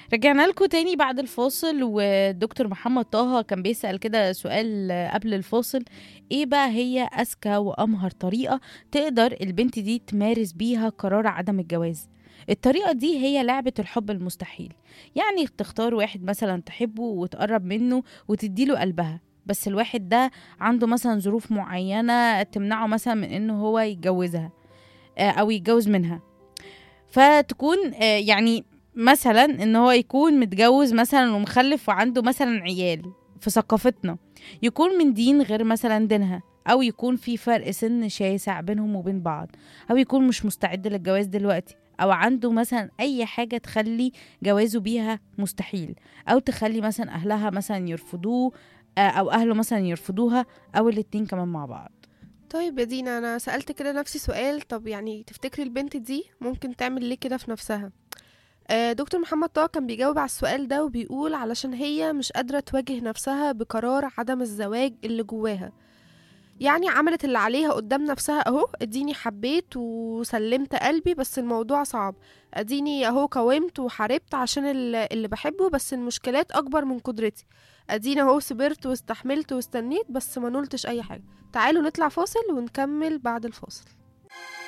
رجعنا لكم تاني بعد الفاصل والدكتور محمد طه كان بيسأل كده سؤال قبل الفاصل ايه بقى هي اذكى وامهر طريقة تقدر البنت دي تمارس بيها قرار عدم الجواز الطريقة دي هي لعبة الحب المستحيل يعني تختار واحد مثلا تحبه وتقرب منه وتديله قلبها بس الواحد ده عنده مثلا ظروف معينة تمنعه مثلا من انه هو يتجوزها آه، او يتجوز منها فتكون آه، يعني مثلا ان هو يكون متجوز مثلا ومخلف وعنده مثلا عيال في ثقافتنا يكون من دين غير مثلا دينها او يكون في فرق سن شاسع بينهم وبين بعض او يكون مش مستعد للجواز دلوقتي او عنده مثلا اي حاجه تخلي جوازه بيها مستحيل او تخلي مثلا اهلها مثلا يرفضوه آه، او اهله مثلا يرفضوها او الاتنين كمان مع بعض طيب يا دينا انا سألت كده نفسي سؤال طب يعني تفتكري البنت دي ممكن تعمل ليه كده في نفسها آه، دكتور محمد طه كان بيجاوب على السؤال ده وبيقول علشان هي مش قادرة تواجه نفسها بقرار عدم الزواج اللي جواها يعني عملت اللي عليها قدام نفسها اهو اديني حبيت وسلمت قلبي بس الموضوع صعب اديني اهو قاومت وحاربت عشان ال- اللي بحبه بس المشكلات اكبر من قدرتي اديني اهو صبرت واستحملت واستنيت بس ما نلتش اي حاجة تعالوا نطلع فاصل ونكمل بعد الفاصل